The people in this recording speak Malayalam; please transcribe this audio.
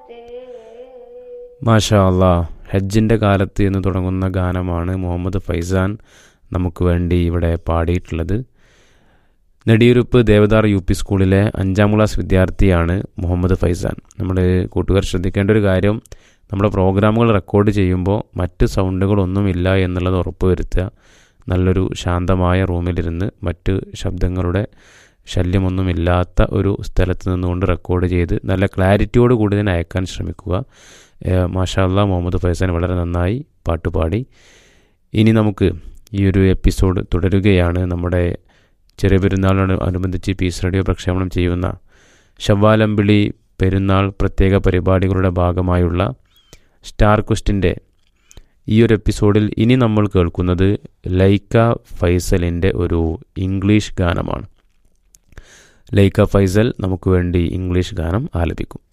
മാഷാ അല്ലാ ഹജ്ജിൻ്റെ കാലത്ത് എന്ന് തുടങ്ങുന്ന ഗാനമാണ് മുഹമ്മദ് ഫൈസാൻ നമുക്ക് വേണ്ടി ഇവിടെ പാടിയിട്ടുള്ളത് നെടിയുരുപ്പ് ദേവദാർ യു പി സ്കൂളിലെ അഞ്ചാം ക്ലാസ് വിദ്യാർത്ഥിയാണ് മുഹമ്മദ് ഫൈസാൻ നമ്മൾ കൂട്ടുകാർ ശ്രദ്ധിക്കേണ്ട ഒരു കാര്യം നമ്മുടെ പ്രോഗ്രാമുകൾ റെക്കോർഡ് ചെയ്യുമ്പോൾ മറ്റ് സൗണ്ടുകളൊന്നുമില്ല എന്നുള്ളത് ഉറപ്പുവരുത്തുക നല്ലൊരു ശാന്തമായ റൂമിലിരുന്ന് മറ്റ് ശബ്ദങ്ങളുടെ ശല്യമൊന്നുമില്ലാത്ത ഒരു സ്ഥലത്ത് നിന്നുകൊണ്ട് റെക്കോർഡ് ചെയ്ത് നല്ല ക്ലാരിറ്റിയോട് കൂടി തന്നെ അയക്കാൻ ശ്രമിക്കുക മാഷാല്ല മുഹമ്മദ് ഫൈസാൻ വളരെ നന്നായി പാട്ടുപാടി ഇനി നമുക്ക് ഈ ഒരു എപ്പിസോഡ് തുടരുകയാണ് നമ്മുടെ ചെറിയ പെരുന്നാളിനോട് അനുബന്ധിച്ച് പീസ് റേഡിയോ പ്രക്ഷേപണം ചെയ്യുന്ന ശവ്വാലമ്പിളി പെരുന്നാൾ പ്രത്യേക പരിപാടികളുടെ ഭാഗമായുള്ള സ്റ്റാർ ക്വസ്റ്റിൻ്റെ ഈ ഒരു എപ്പിസോഡിൽ ഇനി നമ്മൾ കേൾക്കുന്നത് ലൈക്ക ഫൈസലിൻ്റെ ഒരു ഇംഗ്ലീഷ് ഗാനമാണ് ലൈക്ക ഫൈസൽ നമുക്ക് വേണ്ടി ഇംഗ്ലീഷ് ഗാനം ആലപിക്കും